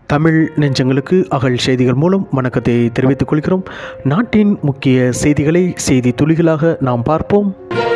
தமிழ் நெஞ்சங்களுக்கு அகல் செய்திகள் மூலம் வணக்கத்தை தெரிவித்துக் கொள்கிறோம் நாட்டின் முக்கிய செய்திகளை செய்தி துளிகளாக நாம் பார்ப்போம்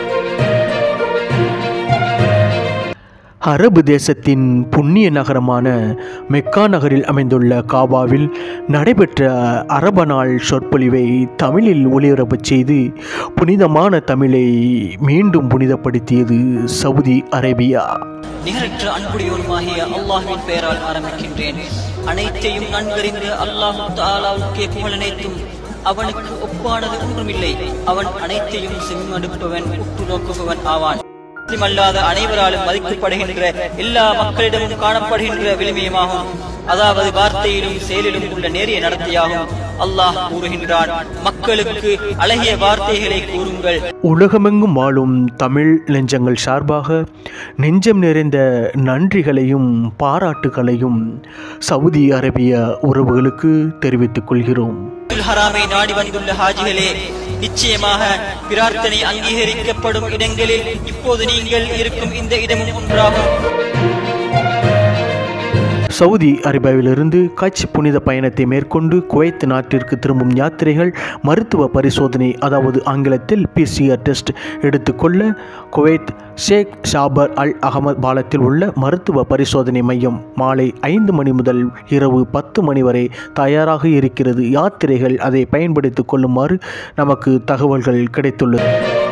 அரபு தேசத்தின் புண்ணிய நகரமான மெக்கா நகரில் அமைந்துள்ள காபாவில் நடைபெற்ற அரப நாள் சொற்பொழிவை தமிழில் ஒளிபரப்பச் செய்து புனிதமான தமிழை மீண்டும் புனிதப்படுத்தியது சவுதி அரேபியா நிகரற்ற அன்புடையோருமாகிய அல்லாஹ்வின் பெயரால் ஆரம்பிக்கின்றேன் அனைத்தையும் நன்கறிந்த அல்லாஹு தாலாவுக்கே புகழனைத்தும் அவனுக்கு ஒப்பானது ஒன்றுமில்லை அவன் அனைத்தையும் செம்மடுப்பவன் உற்று நோக்குபவன் ஆவான் முஸ்லிம் அல்லாத அனைவராலும் மதிக்கப்படுகின்ற எல்லா மக்களிடமும் காணப்படுகின்ற விளிமயமாகும் அதாவது வார்த்தையிலும் செயலிலும் உள்ள நேரிய நடத்தையாகும் அல்லாஹ் கூறுகின்றான் மக்களுக்கு அழகிய வார்த்தைகளை கூறுங்கள் உலகமெங்கும் வாழும் தமிழ் நெஞ்சங்கள் சார்பாக நெஞ்சம் நிறைந்த நன்றிகளையும் பாராட்டுகளையும் சவுதி அரேபிய உறவுகளுக்கு தெரிவித்துக் கொள்கிறோம் அப்துல் ஹராமை நாடி வந்துள்ள ஹாஜிகளே நிச்சயமாக பிரார்த்தனை அங்கீகரிக்கப்படும் இடங்களில் இப்போது நீங்கள் இருக்கும் இந்த இடமும் ஒன்றாகும் சவுதி அரேபியாவிலிருந்து கட்ச் புனித பயணத்தை மேற்கொண்டு குவைத் நாட்டிற்கு திரும்பும் யாத்திரைகள் மருத்துவ பரிசோதனை அதாவது ஆங்கிலத்தில் பிசிஆர் டெஸ்ட் எடுத்துக்கொள்ள Kuwait Sheikh Jaber Al Ahmad பாலத்தில் உள்ள மருத்துவ பரிசோதனை மையம் மாலை ஐந்து மணி முதல் இரவு பத்து மணி வரை தயாராக இருக்கிறது யாத்திரைகள் அதை பயன்படுத்திக் கொள்ளுமாறு நமக்கு தகவல்கள் கிடைத்துள்ளது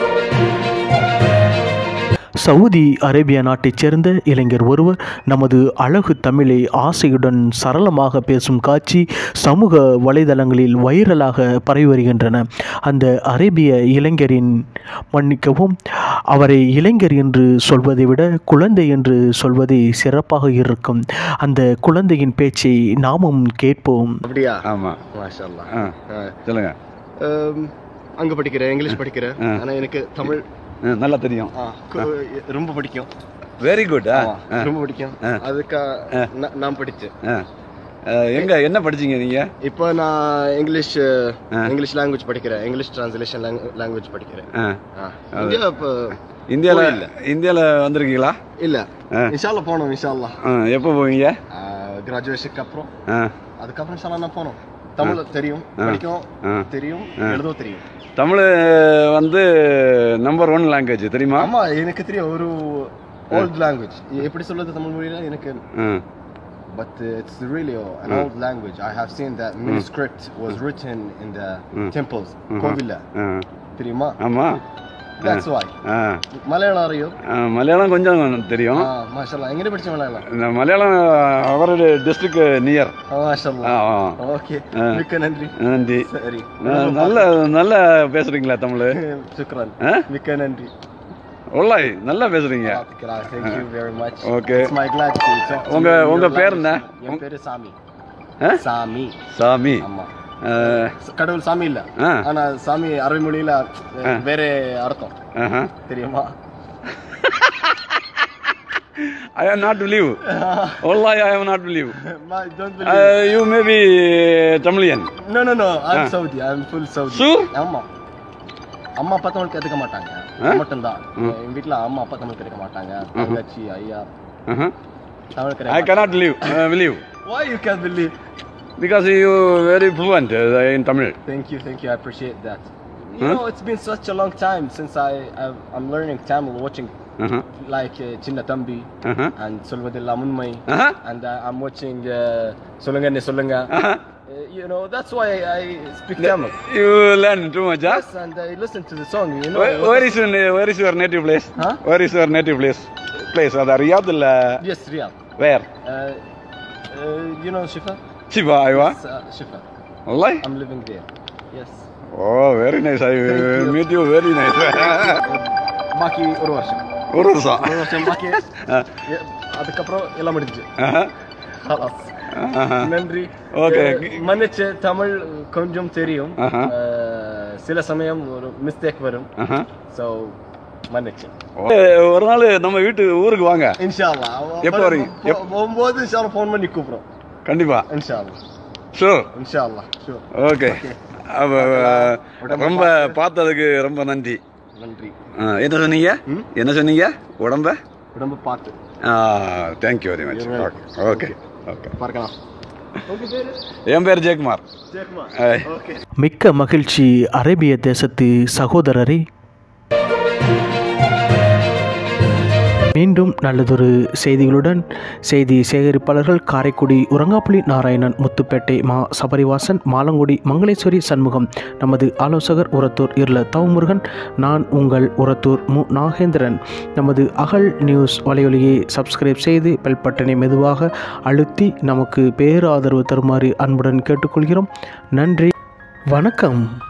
சவுதி அரேபியா நாட்டைச் சேர்ந்த இளைஞர் ஒருவர் நமது அழகு தமிழை ஆசையுடன் சரளமாக பேசும் காட்சி சமூக வலைதளங்களில் வைரலாக பரவி வருகின்றன அந்த அரேபிய இளைஞரின் மன்னிக்கவும் அவரை இளைஞர் என்று சொல்வதை விட குழந்தை என்று சொல்வதே சிறப்பாக இருக்கும் அந்த குழந்தையின் பேச்சை நாமும் கேட்போம் அப்படியா ஆமா மாஷா அல்லாஹ். ஆ ஆ. சொல்லுங்க அம், அங்க படிக்கிறேன் இங்கிலீஷ் படிக்கிறேன் ஆ. ஆனா எனக்கு தமிழ் ஆ, நல்லா தெரியும் ஆ, கு- ரொம்ப பிடிக்கும் வெரி குட் ஆமா, ரொம்ப பிடிக்கும் ஆ. அதுக்கா நா- நான் படிச்சேன் எங்க என்ன படிச்சீங்க நீங்க இப்போ நான் இங்கிலீஷ் ஆ. இங்கிலீஷ் லாங்குவேஜ் படிக்கிறேன் இங்கிலீஷ் டிரான்ஸ்லேஷன் லாங்குவேஜ் படிக்கிறேன் ஆ, ஆ. இந்தியா இப்போ இந்தியால இல்ல. இந்தியால வந்திருக்கீங்களா இல்ல ஆ. இன்ஷால்லா போனோம் இன்ஷால்லா ஆ, எப்போ போவீங்க கிராஜுவேஷனுக்கு அப்புறம் ஆ, அதுக்கப்புறம் இன்ஷால்லா நான் போனோம் தமிழ் தெரியும் படிக்கும் ஆ. தெரியும் எழுதவும் தெரியும் தமிழ் வந்து நம்பர் ஒன் லாங்குவேஜ் தெரியுமா ஆமா எனக்கு தெரியும் ஒரு ஓல்ட் லாங்குவேஜ் எப்படி சொல்றது தமிழ் மொழியில எனக்கு ஆ, But uh, it's really uh, an old language. I have seen that manuscript was written in the temples. கோவில்ல ஆ, தெரியுமா ஆமா That's why. ஆ, மலையாளம் அறியும் ஆ, மலையாளம் கொஞ்சம் தெரியும் ஆ மாஷல்லா எங்கே படிச்ச மலையாளம் இந்த மலையாளம் அவருடைய டிஸ்ட்ரிக்ட் நியர் ஆ, மாஷல்லா ஓகே மிக்க நன்றி நன்றி சரி ஆ, நல்ல நல்லா பேசுறீங்களா தமிழ் சுக்ரான் ஆ? மிக்க நன்றி ஒல்லாய் நல்லா பேசுறீங்க Thank you very much. Okay. It's my glad to talk to உங்க- you in உங்க your பேர் language. என்ன? என் பேரு சாமி ஆ? சாமி சாமி ஆமா ஆ, கடவுள் சாமி இல்ல ஆ. ஆனா சாமி அரபி மொழியில அஹ், வேற அர்த்தம் ஆஹா. தெரியுமா I am not believe. Wallahi, I am not believe. Ma- don't believe. Uh, you may be Tamilian. no, no, no. I'm Ah. Saudi. I'm full Saudi. Sure? ஆமா அம்மா அப்பா தமிழ் கத்துக்க மாட்டாங்க ஆ? மட்டும்தான் எங்க வீட்ல அம்மா அப்பா தமிழ் கத்துக்க மாட்டாங்க தங்கச்சி ஐயா Uh-huh. தமிழ் I கிடையாது cannot believe. Uh, believe. why you can't believe Because you very fluent uh, in Tamil. thank you thank you I appreciate that you know it's been such a long time since I I've, I'm learning Tamil watching Uh-huh. like uh, Chinna Thambi Uh-huh. and Solvadilla Munmai Uh-huh. and uh, I'm watching uh, Solunga Ne Solunga Uh-huh. Uh, you know that's why I speak Tamil You learn too much, huh? yes and I listen to the song you know Where, where is your, na- where is your native place? Huh? Where is your native place? Place, அது Riyadh இல்ல yes Riyadh where? uh, uh, you know Shifa Shiva, Aiwa? Yes, uh, Shifa Wallahi? I'm living there yes Oh, very nice. I Thank you. meet you very nice. பாக்கி ஒரு வருஷம் ஒரு வருஷம் ஒரு வருஷம் பாக்கி எ- அதுக்கப்புறம் எல்லாம் முடிஞ்சு Uh-huh. Khalas. Uh-huh. நன்றி Okay. அஹ், மன்னிச்சு தமிழ் கொஞ்சம் தெரியும் Uh-huh. அஹ், சில சமயம் ஒரு மிஸ்டேக் வரும் Uh-huh. ஸோ மன்னிச்சு ஒரு நாள் நம்ம வீட்டு ஊருக்கு வாங்க இன்ஷால்லா எப்போ வரீங்க? போ- போகும்போது இன்ஷால்லா ஃபோன் பண்ணி கூப்பிடுறோம் கண்டிப்பா இன்ஷால்லா ஷூர் இன்ஷால்லா ஷூர் ஓகே ரொம்ப பார்த்ததுக்கு ரொம்ப நன்றி நன்றி ஆ, என்ன சொன்னீங்க ம்? என்ன சொன்னீங்க உடம்ப உடம்பு பார்த்து thank you very much You're welcome. Okay okay பார்க்கலாம் என் பேர் ஜெயக்குமார் ஏய். மிக்க மகிழ்ச்சி அரேபிய தேசத்து சகோதரரே மீண்டும் நல்லதொரு செய்திகளுடன் செய்தி சேகரிப்பாளர்கள் காரைக்குடி உரங்காப்புலி நாராயணன் முத்துப்பேட்டை மா சபரிவாசன் மாலங்குடி மங்களேஸ்வரி சண்முகம் நமது ஆலோசகர் உரத்தூர் இருள தவமுருகன் நான் உங்கள் உரத்தூர் மு நாகேந்திரன் நமது அகல் நியூஸ் வலையொலியை சப்ஸ்கிரைப் செய்து பெல் பட்டனை மெதுவாக அழுத்தி நமக்கு பேராதரவு தருமாறு அன்புடன் கேட்டுக்கொள்கிறோம் நன்றி வணக்கம்